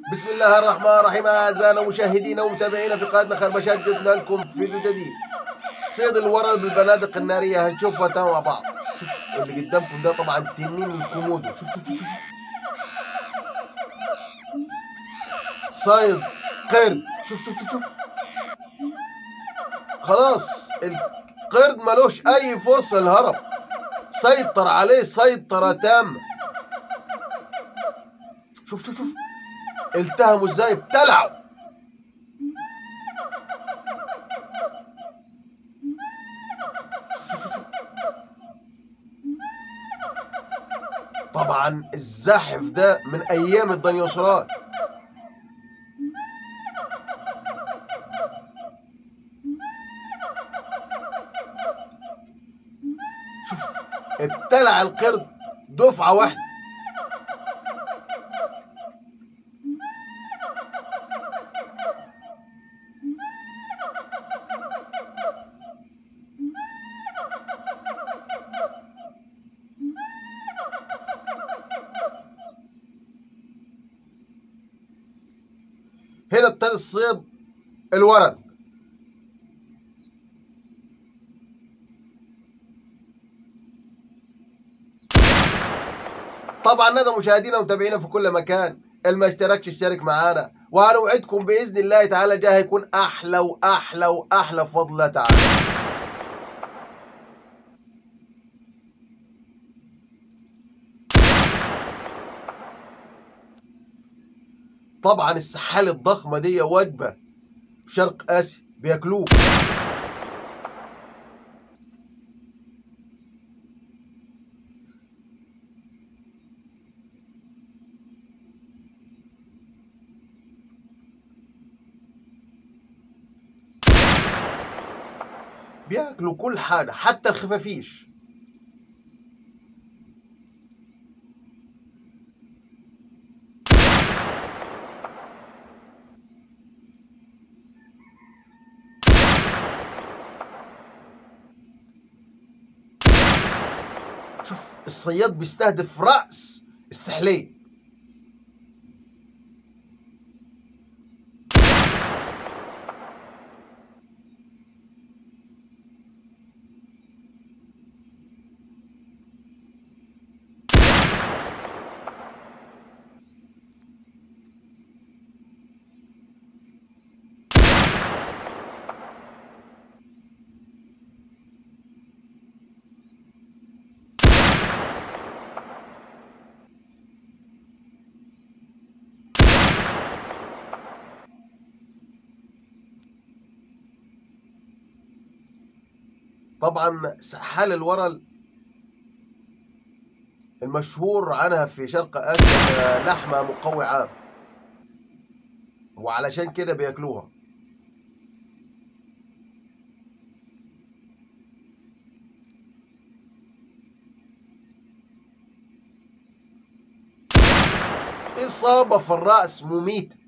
بسم الله الرحمن الرحيم اعزائنا مشاهدينا ومتابعينا في قناتنا خربشات جبنا لكم فيديو جديد صيد الورل بالبنادق الناريه هنشوفها توا مع بعض شوف اللي قدامكم ده طبعا تنين الكومودو شوف شوف شوف, شوف. صيد قرد شوف شوف شوف شوف خلاص القرد ملوش اي فرصه للهرب سيطر عليه سيطره تامه شوف شوف شوف التهموا ازاي ابتلعوا طبعا الزاحف ده من ايام الديناصورات شوف ابتلع القرد دفعه واحده هنا ابتدى الصيد الورق طبعا ندى مشاهدينا ومتابعينا في كل مكان اللي ما اشتركش اشترك معانا وانا اوعدكم باذن الله تعالى جاي هيكون احلى واحلى واحلى بفضل الله تعالى طبعا السحالة الضخمة دي وجبة في شرق آسيا بياكلوه بياكلوا كل حاجة حتى الخفافيش شوف الصياد بيستهدف رأس السحلية طبعا سحال الورل المشهور عنها في شرق اسيا لحمه مقوي عام وعلشان كده بياكلوها اصابه في الراس مميته